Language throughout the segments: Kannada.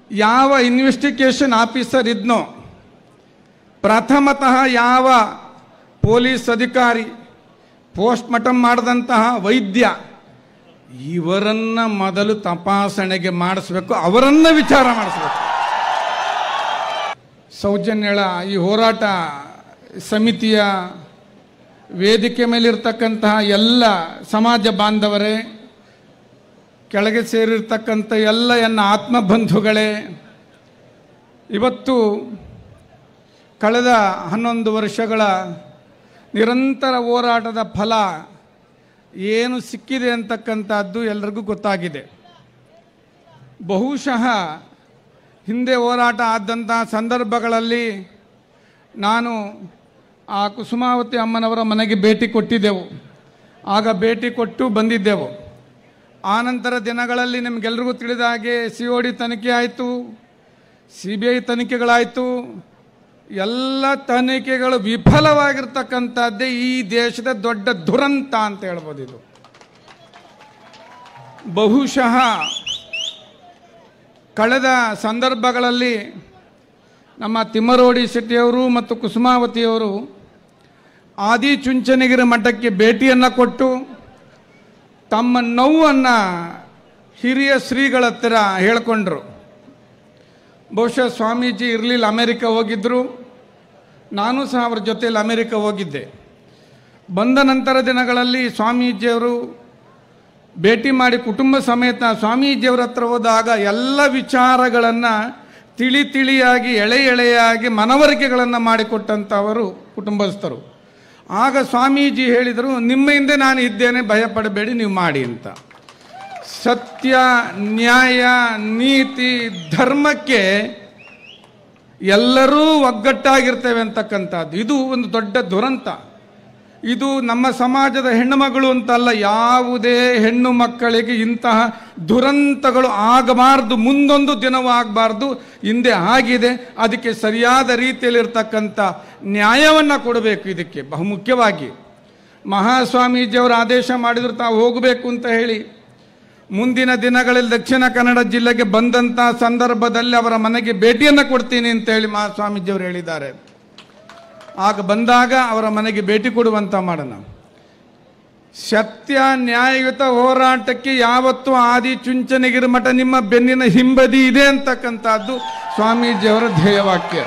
ಯಾವ ಇನ್ವೆಸ್ಟಿಗೇಷನ್ ಆಫೀಸರ್ ಇದ್ನೋ ಪ್ರಥಮತಃ ಯಾವ ಪೊಲೀಸ್ ಅಧಿಕಾರಿ ಪೋಸ್ಟ್ ಮಾರ್ಟಮ್ ಮಾಡಿದಂತಹ ವೈದ್ಯ ಇವರನ್ನ ಮೊದಲು ತಪಾಸಣೆಗೆ ಮಾಡಿಸ್ಬೇಕು ಅವರನ್ನ ವಿಚಾರ ಮಾಡಿಸ್ಬೇಕು ಸೌಜನ್ಯಳ ಈ ಹೋರಾಟ ಸಮಿತಿಯ ವೇದಿಕೆ ಮೇಲಿರ್ತಕ್ಕಂತಹ ಎಲ್ಲ ಸಮಾಜ ಬಾಂಧವರೇ ಕೆಳಗೆ ಸೇರಿರ್ತಕ್ಕಂಥ ಎಲ್ಲ ಎನ್ನ ಆತ್ಮಬಂಧುಗಳೇ ಇವತ್ತು ಕಳೆದ ಹನ್ನೊಂದು ವರ್ಷಗಳ ನಿರಂತರ ಹೋರಾಟದ ಫಲ ಏನು ಸಿಕ್ಕಿದೆ ಅಂತಕ್ಕಂಥದ್ದು ಎಲ್ಲರಿಗೂ ಗೊತ್ತಾಗಿದೆ ಬಹುಶಃ ಹಿಂದೆ ಹೋರಾಟ ಆದಂಥ ಸಂದರ್ಭಗಳಲ್ಲಿ ನಾನು ಆ ಕುಸುಮಾವತಿ ಅಮ್ಮನವರ ಮನೆಗೆ ಭೇಟಿ ಕೊಟ್ಟಿದ್ದೆವು ಆಗ ಭೇಟಿ ಕೊಟ್ಟು ಬಂದಿದ್ದೆವು ಆನಂತರ ದಿನಗಳಲ್ಲಿ ನಿಮಗೆಲ್ರಿಗೂ ತಿಳಿದ ಹಾಗೆ ಸಿ ಒ ಡಿ ತನಿಖೆ ಆಯಿತು ಸಿ ಬಿ ಐ ತನಿಖೆಗಳಾಯಿತು ಎಲ್ಲ ತನಿಖೆಗಳು ವಿಫಲವಾಗಿರ್ತಕ್ಕಂಥದ್ದೇ ಈ ದೇಶದ ದೊಡ್ಡ ದುರಂತ ಅಂತ ಹೇಳ್ಬೋದು ಇದು ಬಹುಶಃ ಕಳೆದ ಸಂದರ್ಭಗಳಲ್ಲಿ ನಮ್ಮ ತಿಮ್ಮರೋಡಿ ಶೆಟ್ಟಿಯವರು ಮತ್ತು ಕುಸುಮಾವತಿಯವರು ಆದಿ ಚುಂಚನಗಿರಿ ಮಠಕ್ಕೆ ಭೇಟಿಯನ್ನು ಕೊಟ್ಟು ತಮ್ಮ ನೋವನ್ನು ಹಿರಿಯ ಶ್ರೀಗಳ ಹತ್ತಿರ ಹೇಳ್ಕೊಂಡ್ರು ಬಹುಶಃ ಸ್ವಾಮೀಜಿ ಇರಲಿಲ್ಲ ಅಮೆರಿಕ ಹೋಗಿದ್ದರು ನಾನು ಸಹ ಅವ್ರ ಜೊತೆಯಲ್ಲಿ ಅಮೆರಿಕ ಹೋಗಿದ್ದೆ ಬಂದ ನಂತರ ದಿನಗಳಲ್ಲಿ ಸ್ವಾಮೀಜಿಯವರು ಭೇಟಿ ಮಾಡಿ ಕುಟುಂಬ ಸಮೇತ ಸ್ವಾಮೀಜಿಯವರ ಹತ್ರ ಹೋದಾಗ ಎಲ್ಲ ವಿಚಾರಗಳನ್ನು ತಿಳಿ ತಿಳಿಯಾಗಿ ಎಳೆ ಎಳೆಯಾಗಿ ಮನವರಿಕೆಗಳನ್ನು ಮಾಡಿಕೊಟ್ಟಂಥವರು ಕುಟುಂಬಸ್ಥರು ಆಗ ಸ್ವಾಮೀಜಿ ಹೇಳಿದರು ನಿಮ್ಮ ಹಿಂದೆ ನಾನು ಇದ್ದೇನೆ ಭಯಪಡಬೇಡಿ ನೀವು ಮಾಡಿ ಅಂತ ಸತ್ಯ ನ್ಯಾಯ ನೀತಿ ಧರ್ಮಕ್ಕೆ ಎಲ್ಲರೂ ಒಗ್ಗಟ್ಟಾಗಿರ್ತೇವೆ ಅಂತಕ್ಕಂಥದ್ದು ಇದು ಒಂದು ದೊಡ್ಡ ದುರಂತ ಇದು ನಮ್ಮ ಸಮಾಜದ ಹೆಣ್ಣುಮಗಳು ಅಂತಲ್ಲ ಯಾವುದೇ ಹೆಣ್ಣು ಮಕ್ಕಳಿಗೆ ಇಂತಹ ದುರಂತಗಳು ಆಗಬಾರ್ದು ಮುಂದೊಂದು ದಿನವೂ ಆಗಬಾರ್ದು ಹಿಂದೆ ಆಗಿದೆ ಅದಕ್ಕೆ ಸರಿಯಾದ ರೀತಿಯಲ್ಲಿರ್ತಕ್ಕಂಥ ನ್ಯಾಯವನ್ನು ಕೊಡಬೇಕು ಇದಕ್ಕೆ ಬಹುಮುಖ್ಯವಾಗಿ ಮಹಾಸ್ವಾಮೀಜಿಯವರು ಆದೇಶ ಮಾಡಿದ್ರು ತಾವು ಹೋಗಬೇಕು ಅಂತ ಹೇಳಿ ಮುಂದಿನ ದಿನಗಳಲ್ಲಿ ದಕ್ಷಿಣ ಕನ್ನಡ ಜಿಲ್ಲೆಗೆ ಬಂದಂಥ ಸಂದರ್ಭದಲ್ಲಿ ಅವರ ಮನೆಗೆ ಭೇಟಿಯನ್ನು ಕೊಡ್ತೀನಿ ಅಂತ ಹೇಳಿ ಮಹಾಸ್ವಾಮೀಜಿಯವರು ಹೇಳಿದ್ದಾರೆ ಆಗ ಬಂದಾಗ ಅವರ ಮನೆಗೆ ಭೇಟಿ ಕೊಡುವಂತ ಮಾಡೋಣ ಸತ್ಯ ನ್ಯಾಯಯುತ ಹೋರಾಟಕ್ಕೆ ಯಾವತ್ತೂ ಆದಿ ಚುಂಚನಗಿರಿ ಮಠ ನಿಮ್ಮ ಬೆನ್ನಿನ ಹಿಂಬದಿ ಇದೆ ಅಂತಕ್ಕಂಥದ್ದು ಸ್ವಾಮೀಜಿಯವರ ಧ್ಯೇಯವಾಕ್ಯ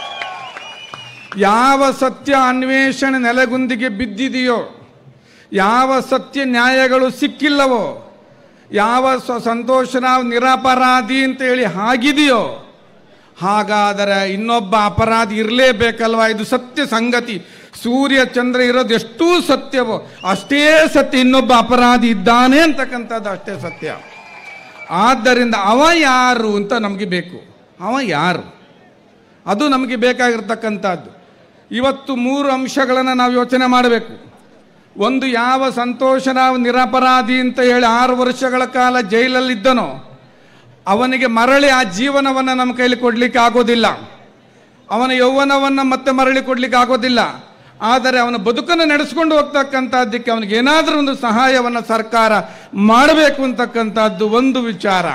ಯಾವ ಸತ್ಯ ಅನ್ವೇಷಣೆ ನೆಲೆಗುಂದಿಗೆ ಬಿದ್ದಿದೆಯೋ ಯಾವ ಸತ್ಯ ನ್ಯಾಯಗಳು ಸಿಕ್ಕಿಲ್ಲವೋ ಯಾವ ಸ ಸಂತೋಷರಾವ್ ನಿರಪರಾಧಿ ಅಂತ ಹೇಳಿ ಆಗಿದೆಯೋ ಹಾಗಾದರೆ ಇನ್ನೊಬ್ಬ ಅಪರಾಧಿ ಇರಲೇಬೇಕಲ್ವಾ ಇದು ಸತ್ಯ ಸಂಗತಿ ಸೂರ್ಯ ಚಂದ್ರ ಇರೋದು ಎಷ್ಟೂ ಸತ್ಯವೋ ಅಷ್ಟೇ ಸತ್ಯ ಇನ್ನೊಬ್ಬ ಅಪರಾಧಿ ಇದ್ದಾನೆ ಅಂತಕ್ಕಂಥದ್ದು ಅಷ್ಟೇ ಸತ್ಯ ಆದ್ದರಿಂದ ಅವ ಯಾರು ಅಂತ ನಮಗೆ ಬೇಕು ಅವ ಯಾರು ಅದು ನಮಗೆ ಬೇಕಾಗಿರ್ತಕ್ಕಂಥದ್ದು ಇವತ್ತು ಮೂರು ಅಂಶಗಳನ್ನು ನಾವು ಯೋಚನೆ ಮಾಡಬೇಕು ಒಂದು ಯಾವ ಸಂತೋಷರಾವ್ ನಿರಪರಾಧಿ ಅಂತ ಹೇಳಿ ಆರು ವರ್ಷಗಳ ಕಾಲ ಜೈಲಲ್ಲಿದ್ದನೋ ಅವನಿಗೆ ಮರಳಿ ಆ ಜೀವನವನ್ನು ನಮ್ಮ ಕೈಲಿ ಕೊಡಲಿಕ್ಕೆ ಆಗೋದಿಲ್ಲ ಅವನ ಯೌವನವನ್ನು ಮತ್ತೆ ಮರಳಿ ಕೊಡಲಿಕ್ಕೆ ಆಗೋದಿಲ್ಲ ಆದರೆ ಅವನ ಬದುಕನ್ನು ನಡೆಸ್ಕೊಂಡು ಹೋಗ್ತಕ್ಕಂಥದ್ದಕ್ಕೆ ಅವನಿಗೆ ಏನಾದರೂ ಒಂದು ಸಹಾಯವನ್ನು ಸರ್ಕಾರ ಮಾಡಬೇಕು ಅಂತಕ್ಕಂಥದ್ದು ಒಂದು ವಿಚಾರ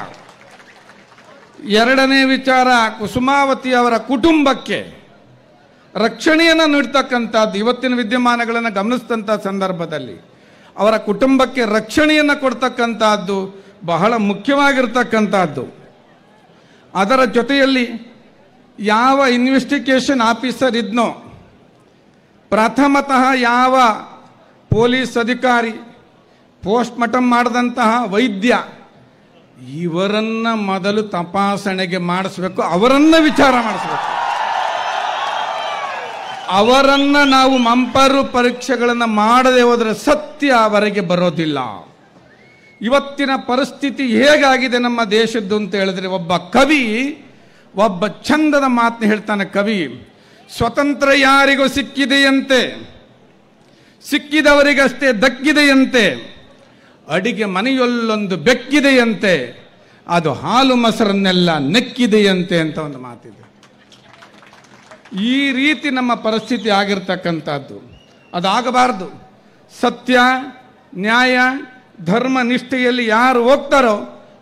ಎರಡನೇ ವಿಚಾರ ಕುಸುಮಾವತಿ ಅವರ ಕುಟುಂಬಕ್ಕೆ ರಕ್ಷಣೆಯನ್ನು ನೀಡ್ತಕ್ಕಂಥದ್ದು ಇವತ್ತಿನ ವಿದ್ಯಮಾನಗಳನ್ನು ಗಮನಿಸಿದಂಥ ಸಂದರ್ಭದಲ್ಲಿ ಅವರ ಕುಟುಂಬಕ್ಕೆ ರಕ್ಷಣೆಯನ್ನು ಕೊಡ್ತಕ್ಕಂಥದ್ದು ಬಹಳ ಮುಖ್ಯವಾಗಿರ್ತಕ್ಕಂಥದ್ದು ಅದರ ಜೊತೆಯಲ್ಲಿ ಯಾವ ಇನ್ವೆಸ್ಟಿಗೇಷನ್ ಆಫೀಸರ್ ಇದ್ನೋ ಪ್ರಥಮತಃ ಯಾವ ಪೊಲೀಸ್ ಅಧಿಕಾರಿ ಪೋಸ್ಟ್ ಮಾರ್ಟಮ್ ಮಾಡಿದಂತಹ ವೈದ್ಯ ಇವರನ್ನ ಮೊದಲು ತಪಾಸಣೆಗೆ ಮಾಡಿಸ್ಬೇಕು ಅವರನ್ನ ವಿಚಾರ ಮಾಡಿಸ್ಬೇಕು ಅವರನ್ನ ನಾವು ಮಂಪರು ಪರೀಕ್ಷೆಗಳನ್ನು ಮಾಡದೆ ಹೋದರೆ ಸತ್ಯ ಅವರಿಗೆ ಬರೋದಿಲ್ಲ ಇವತ್ತಿನ ಪರಿಸ್ಥಿತಿ ಹೇಗಾಗಿದೆ ನಮ್ಮ ದೇಶದ್ದು ಅಂತ ಹೇಳಿದ್ರೆ ಒಬ್ಬ ಕವಿ ಒಬ್ಬ ಚಂದದ ಮಾತನ್ನ ಹೇಳ್ತಾನೆ ಕವಿ ಸ್ವತಂತ್ರ ಯಾರಿಗೂ ಸಿಕ್ಕಿದೆಯಂತೆ ಸಿಕ್ಕಿದವರಿಗಷ್ಟೇ ದಕ್ಕಿದೆಯಂತೆ ಅಡಿಗೆ ಮನೆಯಲ್ಲೊಂದು ಬೆಕ್ಕಿದೆಯಂತೆ ಅದು ಹಾಲು ಮೊಸರನ್ನೆಲ್ಲ ನೆಕ್ಕಿದೆಯಂತೆ ಅಂತ ಒಂದು ಮಾತಿದೆ ಈ ರೀತಿ ನಮ್ಮ ಪರಿಸ್ಥಿತಿ ಆಗಿರ್ತಕ್ಕಂಥದ್ದು ಅದಾಗಬಾರ್ದು ಸತ್ಯ ನ್ಯಾಯ ಧರ್ಮ ನಿಷ್ಠೆಯಲ್ಲಿ ಯಾರು ಹೋಗ್ತಾರೋ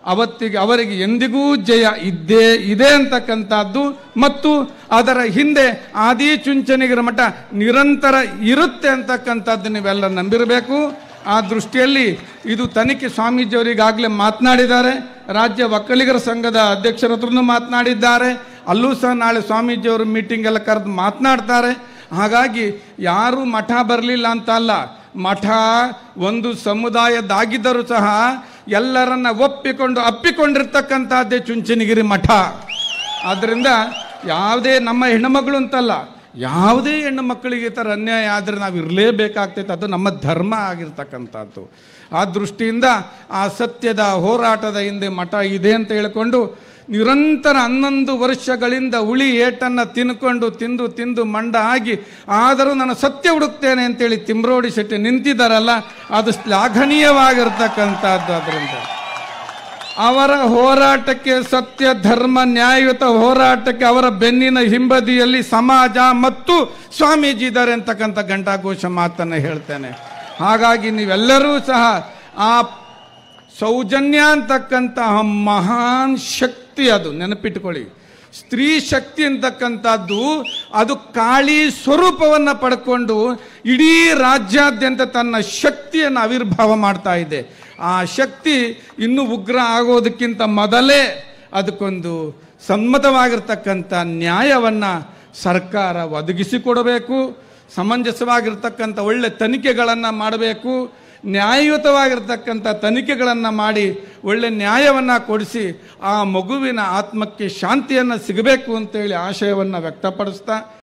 ಅವತ್ತಿಗೆ ಅವರಿಗೆ ಎಂದಿಗೂ ಜಯ ಇದ್ದೇ ಇದೆ ಅಂತಕ್ಕಂಥದ್ದು ಮತ್ತು ಅದರ ಹಿಂದೆ ಆದಿ ಚುಂಚನಗಿರ ಮಠ ನಿರಂತರ ಇರುತ್ತೆ ಅಂತಕ್ಕಂಥದ್ದು ನೀವೆಲ್ಲ ನಂಬಿರಬೇಕು ಆ ದೃಷ್ಟಿಯಲ್ಲಿ ಇದು ತನಿಖೆ ಸ್ವಾಮೀಜಿಯವರಿಗಾಗಲೇ ಮಾತನಾಡಿದ್ದಾರೆ ರಾಜ್ಯ ಒಕ್ಕಲಿಗರ ಸಂಘದ ಅಧ್ಯಕ್ಷರ ಹತ್ರನೂ ಮಾತನಾಡಿದ್ದಾರೆ ಅಲ್ಲೂ ಸಹ ನಾಳೆ ಸ್ವಾಮೀಜಿಯವರು ಮೀಟಿಂಗ್ ಎಲ್ಲ ಕರೆದು ಮಾತನಾಡ್ತಾರೆ ಹಾಗಾಗಿ ಯಾರು ಮಠ ಬರಲಿಲ್ಲ ಅಂತ ಅಲ್ಲ ಮಠ ಒಂದು ಸಮುದಾಯದಾಗಿದ್ದರೂ ಸಹ ಎಲ್ಲರನ್ನ ಒಪ್ಪಿಕೊಂಡು ಅಪ್ಪಿಕೊಂಡಿರ್ತಕ್ಕಂಥದ್ದೇ ಚುಂಚನಗಿರಿ ಮಠ ಆದ್ದರಿಂದ ಯಾವುದೇ ನಮ್ಮ ಹೆಣ್ಣುಮಗಳು ಅಂತಲ್ಲ ಯಾವುದೇ ಹೆಣ್ಣು ಮಕ್ಕಳಿಗೆ ಈ ಥರ ಅನ್ಯಾಯ ಆದರೆ ನಾವು ಇರಲೇಬೇಕಾಗ್ತೈತೆ ಅದು ನಮ್ಮ ಧರ್ಮ ಆಗಿರ್ತಕ್ಕಂಥದ್ದು ಆ ದೃಷ್ಟಿಯಿಂದ ಆ ಸತ್ಯದ ಹೋರಾಟದ ಹಿಂದೆ ಮಠ ಇದೆ ಅಂತ ಹೇಳಿಕೊಂಡು ನಿರಂತರ ಹನ್ನೊಂದು ವರ್ಷಗಳಿಂದ ಉಳಿ ಏಟನ್ನು ತಿನ್ಕೊಂಡು ತಿಂದು ತಿಂದು ಮಂಡ ಆಗಿ ಆದರೂ ನಾನು ಸತ್ಯ ಹುಡುಕ್ತೇನೆ ಅಂತೇಳಿ ತಿಮ್ರೋಡಿ ಶೆಟ್ಟಿ ನಿಂತಿದ್ದಾರಲ್ಲ ಅದು ಶ್ಲಾಘನೀಯವಾಗಿರ್ತಕ್ಕಂಥದ್ದು ಅದರಿಂದ ಅವರ ಹೋರಾಟಕ್ಕೆ ಸತ್ಯ ಧರ್ಮ ನ್ಯಾಯಯುತ ಹೋರಾಟಕ್ಕೆ ಅವರ ಬೆನ್ನಿನ ಹಿಂಬದಿಯಲ್ಲಿ ಸಮಾಜ ಮತ್ತು ಸ್ವಾಮೀಜಿ ಇದ್ದಾರೆ ಅಂತಕ್ಕಂಥ ಘಂಟಾಘೋಷ ಮಾತನ್ನು ಹೇಳ್ತೇನೆ ಹಾಗಾಗಿ ನೀವೆಲ್ಲರೂ ಸಹ ಆ ಸೌಜನ್ಯ ಅಂತಕ್ಕಂತಹ ಮಹಾನ್ ಶಕ್ತಿ ಅದು ನೆನಪಿಟ್ಕೊಳ್ಳಿ ಸ್ತ್ರೀ ಶಕ್ತಿ ಅಂತಕ್ಕಂಥದ್ದು ಅದು ಕಾಳಿ ಸ್ವರೂಪವನ್ನು ಪಡ್ಕೊಂಡು ಇಡೀ ರಾಜ್ಯಾದ್ಯಂತ ತನ್ನ ಶಕ್ತಿಯನ್ನು ಆವಿರ್ಭಾವ ಮಾಡ್ತಾ ಇದೆ ಆ ಶಕ್ತಿ ಇನ್ನೂ ಉಗ್ರ ಆಗೋದಕ್ಕಿಂತ ಮೊದಲೇ ಅದಕ್ಕೊಂದು ಸಮ್ಮತವಾಗಿರ್ತಕ್ಕಂಥ ನ್ಯಾಯವನ್ನು ಸರ್ಕಾರ ಒದಗಿಸಿಕೊಡಬೇಕು ಸಮಂಜಸವಾಗಿರ್ತಕ್ಕಂಥ ಒಳ್ಳೆ ತನಿಖೆಗಳನ್ನು ಮಾಡಬೇಕು ನ್ಯಾಯಯುತವಾಗಿರ್ತಕ್ಕಂಥ ತನಿಖೆಗಳನ್ನು ಮಾಡಿ ಒಳ್ಳೆ ನ್ಯಾಯವನ್ನು ಕೊಡಿಸಿ ಆ ಮಗುವಿನ ಆತ್ಮಕ್ಕೆ ಶಾಂತಿಯನ್ನು ಸಿಗಬೇಕು ಅಂತೇಳಿ ಆಶಯವನ್ನು ವ್ಯಕ್ತಪಡಿಸ್ತಾ